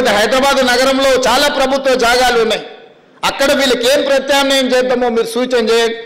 హైదరాబాద్ నగరంలో చాలా ప్రభుత్వ జాగాలు ఉన్నాయి అక్కడ వీళ్ళకి ఏం ప్రత్యామ్నాయం చేద్దామో మీరు సూచన చేయండి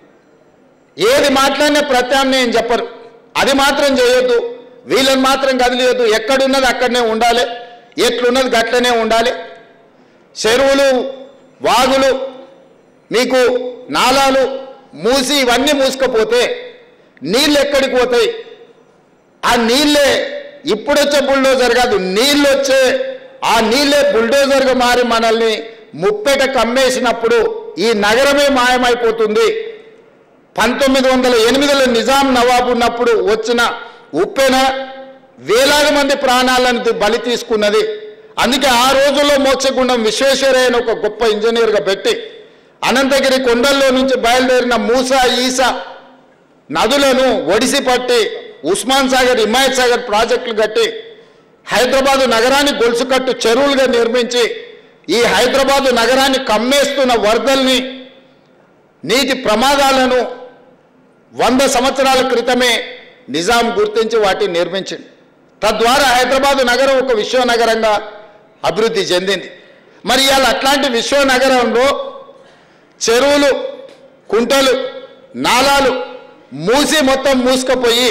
ఏది మాట్లాడినా ప్రత్యామ్నాయం చెప్పరు అది మాత్రం చేయొద్దు వీళ్ళని మాత్రం కదిలియొద్దు ఎక్కడున్నది అక్కడనే ఉండాలి ఎట్లున్నది గట్లనే ఉండాలి చెరువులు వాగులు మీకు నాలాలు మూసి ఇవన్నీ మూసుకపోతే నీళ్ళు ఎక్కడికి పోతాయి ఆ నీళ్ళే ఇప్పుడొచ్చే బుల్డోజర్ కాదు నీళ్ళు వచ్చే ఆ నీళ్ళే బుల్డోజర్గా మారి మనల్ని ముప్పేట కమ్మేసినప్పుడు ఈ నగరమే మాయమైపోతుంది పంతొమ్మిది వందల ఎనిమిదిలో నిజాం నవాబు ఉన్నప్పుడు వచ్చిన ఉప్పెన వేలాది మంది ప్రాణాలను బలి తీసుకున్నది అందుకే ఆ రోజుల్లో మోక్షగుండం విశ్వేశ్వరయ్య అని ఒక గొప్ప ఇంజనీర్గా పెట్టి అనంతగిరి కొండల్లో నుంచి బయలుదేరిన మూసా ఈసా నదులను ఒడిసి పట్టి ఉస్మాన్ సాగర్ హిమాయత్ సాగర్ ప్రాజెక్టులు కట్టి హైదరాబాదు నగరాన్ని గొలుసుకట్టు చెరువులుగా నిర్మించి ఈ హైదరాబాదు నగరాన్ని కమ్మేస్తున్న వరదల్ని నీటి ప్రమాదాలను వంద సంవత్సరాల క్రితమే నిజాం గుర్తించి వాటిని నిర్మించింది తద్వారా హైదరాబాదు నగరం ఒక విశ్వనగరంగా అభివృద్ధి చెందింది మరి ఇవాళ అట్లాంటి విశ్వనగరంలో చెరువులు కుంటలు నాలాలు మూసి మొత్తం మూసుకుపోయి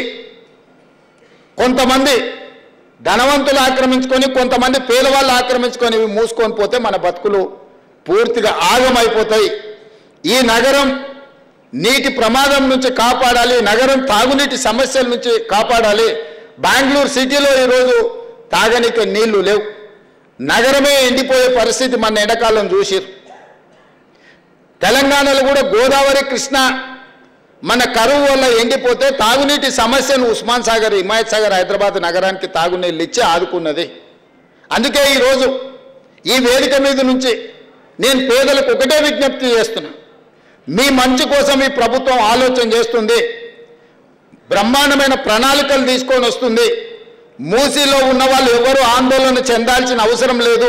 కొంతమంది ధనవంతులు ఆక్రమించుకొని కొంతమంది పేదవాళ్ళు ఆక్రమించుకొని ఇవి మూసుకొని పోతే మన బతుకులు పూర్తిగా ఆగమైపోతాయి ఈ నగరం నీటి ప్రమాదం నుంచి కాపాడాలి నగరం తాగునీటి సమస్యల నుంచి కాపాడాలి బెంగళూరు సిటీలో ఈరోజు తాగనీకి నీళ్లు లేవు నగరమే ఎండిపోయే పరిస్థితి మన ఎండాకాలం చూసిరు తెలంగాణలో కూడా గోదావరి కృష్ణ మన కరువు వల్ల ఎండిపోతే తాగునీటి సమస్యను ఉస్మాన్ సాగర్ హిమాయత్ సాగర్ హైదరాబాద్ నగరానికి తాగునీళ్ళు ఇచ్చి ఆదుకున్నది అందుకే ఈరోజు ఈ వేదిక మీద నుంచి నేను పేదలకు ఒకటే విజ్ఞప్తి చేస్తున్నా మీ మంచి కోసం ఈ ప్రభుత్వం ఆలోచన చేస్తుంది బ్రహ్మాండమైన ప్రణాళికలు తీసుకొని వస్తుంది మూసీలో ఉన్న వాళ్ళు ఎవరు ఆందోళన చెందాల్సిన అవసరం లేదు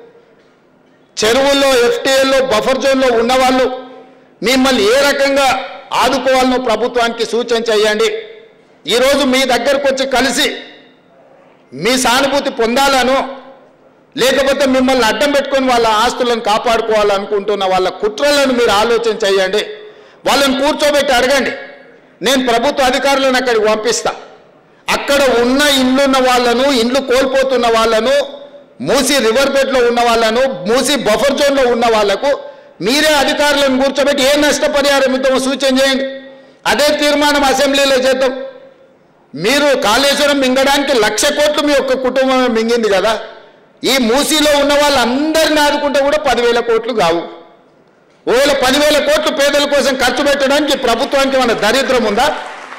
చెరువుల్లో ఎఫ్టీఎల్లో బఫర్ జోన్లో ఉన్నవాళ్ళు మిమ్మల్ని ఏ రకంగా ఆదుకోవాలనో ప్రభుత్వానికి సూచన చేయండి ఈరోజు మీ దగ్గరకు వచ్చి కలిసి మీ సానుభూతి పొందాలను లేకపోతే మిమ్మల్ని అడ్డం పెట్టుకొని వాళ్ళ ఆస్తులను కాపాడుకోవాలనుకుంటున్న వాళ్ళ కుట్రలను మీరు ఆలోచన చేయండి వాళ్ళని కూర్చోబెట్టి అడగండి నేను ప్రభుత్వ అధికారులను అక్కడికి పంపిస్తా అక్కడ ఉన్న ఇండ్లున్న వాళ్ళను ఇండ్లు కోల్పోతున్న వాళ్ళను మూసి రివర్ బెడ్లో ఉన్న వాళ్ళను మూసి బఫర్ జోన్లో ఉన్న వాళ్లకు మీరే అధికారులను కూర్చోబెట్టి ఏ నష్టపరిహారం ఇద్దామో సూచన చేయండి అదే తీర్మానం అసెంబ్లీలో చేద్దాం మీరు కాళేశ్వరం మింగడానికి లక్ష కోట్లు మీ ఒక్క కుటుంబం మింగింది కదా ఈ మూసీలో ఉన్న వాళ్ళందరిని ఆదుకుంటే కూడా పదివేల కోట్లు కావు ఒకవేళ పదివేల కోట్లు పేదల కోసం ఖర్చు పెట్టడానికి ప్రభుత్వానికి మన దరిద్రం ఉందా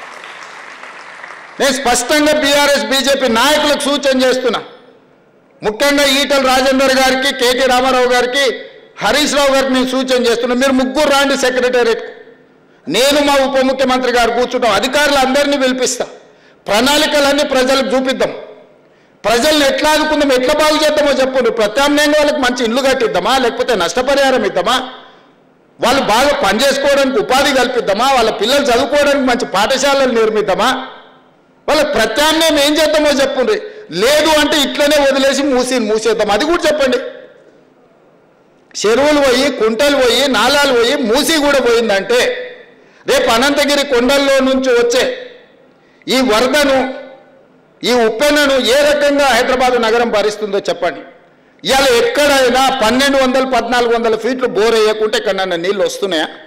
నేను స్పష్టంగా బీఆర్ఎస్ బీజేపీ నాయకులకు సూచన చేస్తున్నా ముఖ్యంగా ఈటల రాజేందర్ గారికి కేటీ రామారావు గారికి హరీష్ రావు గారికి నేను సూచన చేస్తున్నా మీరు ముగ్గురు రాండి సెక్రటేరియట్ నేను మా ఉప ముఖ్యమంత్రి గారు కూర్చుంటాం అధికారులు అందరినీ పిలిపిస్తా ప్రణాళికలన్నీ ప్రజలకు చూపిద్దాం ప్రజల్ని ఎట్లా ఆదుకుందాం ఎట్లా బాగు చేద్దామో చెప్పండి ప్రత్యామ్నాయంగా వాళ్ళకి మంచి ఇల్లు కట్టిద్దామా లేకపోతే నష్టపరిహారం ఇద్దామా వాళ్ళు బాగా పనిచేసుకోవడానికి ఉపాధి కల్పిద్దామా వాళ్ళ పిల్లలు చదువుకోవడానికి మంచి పాఠశాలలు నిర్మిద్దామా వాళ్ళకి ప్రత్యామ్నాయం ఏం చేద్దామో చెప్పండి లేదు అంటే ఇట్లనే వదిలేసి మూసి మూసేద్దాం అది కూడా చెప్పండి చెరువులు పోయి కుంటలు పోయి నాలాలు పోయి మూసి కూడా పోయిందంటే రేపు అనంతగిరి కొండల్లో నుంచి వచ్చే ఈ వరదను ఈ ఉప్పెనను ఏ రకంగా హైదరాబాద్ నగరం భరిస్తుందో చెప్పండి ఇవాళ ఎక్కడైనా పన్నెండు వందలు పద్నాలుగు వందల ఫీట్లు బోర్ వేయకుంటే ఎక్కడన్నా నీళ్ళు వస్తున్నాయా